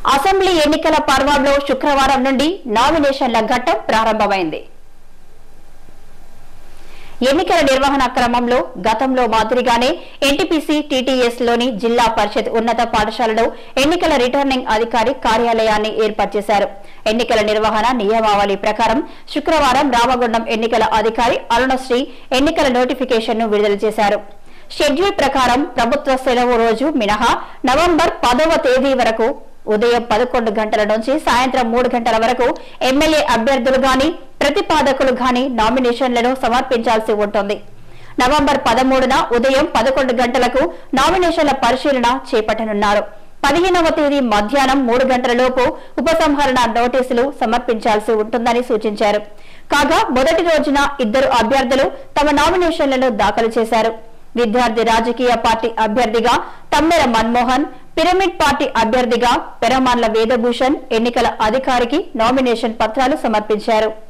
assembly ఎన్నికల పర్వంలో శుక్రవారం నుండి నామినేషన్ల ఘట్టం ప్రారంభమైంది ఎన్నికల నిర్వహణ క్రమంలో గతంలో మాదిరిగానే ఎన్టీపీసీ టీటీఎస్ లోని జిల్లా పరిషత్ ఉన్నత పాఠశాలలో ఎన్నికల రిటర్నింగ్ అధికారి కార్యాలయాన్ని ఏర్పాటు చేశారు ఎన్నికల నిర్వహణ నియమావళి ప్రకారం శుక్రవారం రామగుండం ఎన్నికల అధికారి అరుణశ్రీ ఎన్నికల నోటిఫికేషన్ ను విడుదల చేశారు షెడ్యూల్ ప్రకారం ప్రభుత్వ సెలవు రోజు మినహా నవంబర్ పదవ తేదీ వరకు ఉదయం పదకొండు గంటల నుంచి సాయంత్రం మూడు గంటల వరకు ఎమ్మెల్యే అభ్యర్థులు గాని ప్రతిపాదకులు గాని నామినేషన్లను సమర్పించాల్సి ఉంటుంది నవంబర్ పదమూడున ఉదయం పదకొండు గంటలకు నామినేషన్ల పరిశీలన చేపట్టనున్నారు పదిహేనవ తేదీ మధ్యాహ్నం మూడు గంటల లోపు ఉపసంహరణ నోటీసులు సమర్పించాల్సి ఉంటుందని సూచించారు కాగా మొదటి రోజున ఇద్దరు అభ్యర్థులు తమ నామినేషన్లను దాఖలు చేశారు విద్యార్థి రాజకీయ పార్టీ అభ్యర్థిగా తమ్మెర మన్మోహన్ పిరమిడ్ పార్టీ అభ్యర్థిగా పెరమాన్ల వేదభూషణ్ ఎన్నికల అధికారికి నామినేషన్ పత్రాలు సమర్పించారు